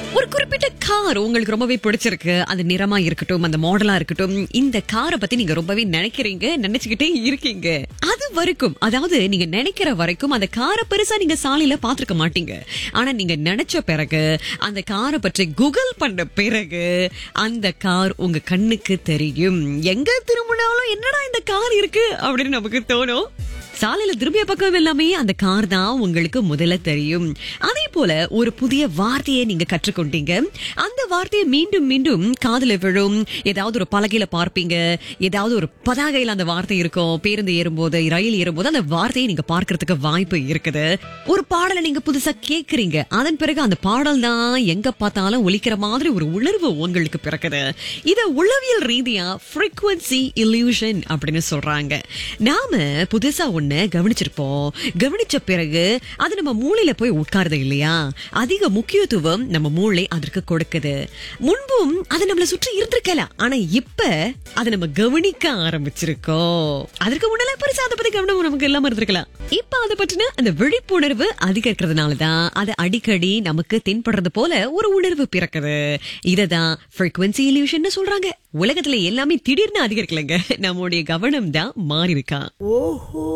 ஒரு குறிப்பிட்ட கார் உங்களுக்கு ரொம்பவே பிடிச்சிருக்கு அது நிறமா இருக்கட்டும் அந்த மாடலா இருக்கட்டும் இந்த காரை பத்தி நீங்க ரொம்பவே நினைக்கிறீங்க நினைச்சுக்கிட்டே இருக்கீங்க அது வரைக்கும் அதாவது நீங்க நினைக்கிற வரைக்கும் அந்த காரை பெருசா நீங்க சாலையில பாத்துருக்க மாட்டீங்க ஆனா நீங்க நினைச்ச பிறகு அந்த காரை பற்றி கூகுள் பண்ண பிறகு அந்த கார் உங்க கண்ணுக்கு தெரியும் எங்க திரும்பினாலும் என்னடா இந்த கார் இருக்கு அப்படின்னு நமக்கு தோணும் சாலையில திரும்பிய பக்கம் எல்லாமே அந்த கார் தான் உங்களுக்கு முதல்ல தெரியும் அதே போல ஒரு புதிய வார்த்தையை நீங்க கற்றுக்கொண்டீங்க அந்த வார்த்தையை மீண்டும் மீண்டும் காதுல விழும் ஏதாவது ஒரு பலகையில பார்ப்பீங்க ஏதாவது ஒரு பதாகையில அந்த வார்த்தை இருக்கும் பேருந்து ஏறும்போது ரயில் ஏறும்போது அந்த வார்த்தையை நீங்க பார்க்கறதுக்கு வாய்ப்பு இருக்குது ஒரு பாடலை நீங்க புதுசா கேக்குறீங்க அதன் பிறகு அந்த பாடல் தான் எங்க பார்த்தாலும் ஒலிக்கிற மாதிரி ஒரு உணர்வு உங்களுக்கு பிறக்குது இத உளவியல் ரீதியா frequency illusion அப்படின்னு சொல்றாங்க நாம புதுசா ஒண்ணு கவனிச்சிருப்போம் கவனிச்ச பிறகு அது நம்ம மூளையில போய் உட்காருது இல்லையா அதிக முக்கியத்துவம் நம்ம மூளை அதற்கு கொடுக்குது முன்பும் அது நம்மள சுற்றி இருந்திருக்கலாம் ஆனா இப்ப அதை நம்ம கவனிக்க ஆரம்பிச்சிருக்கோம் அதற்கு முன்னால பெருசா அதை பத்தி கவனம் நமக்கு இல்லாம இருந்திருக்கலாம் இப்ப அதை பற்றின அந்த விழிப்புணர்வு அதிகரிக்கிறதுனாலதான் அது அடிக்கடி நமக்கு தென்படுறது போல ஒரு உணர்வு பிறக்குது இததான் frequency illusion சொல்றாங்க உலகத்துல எல்லாமே திடீர்னு அதிகரிக்கலங்க நம்முடைய கவனம் தான் மாறி இருக்கா ஓஹோ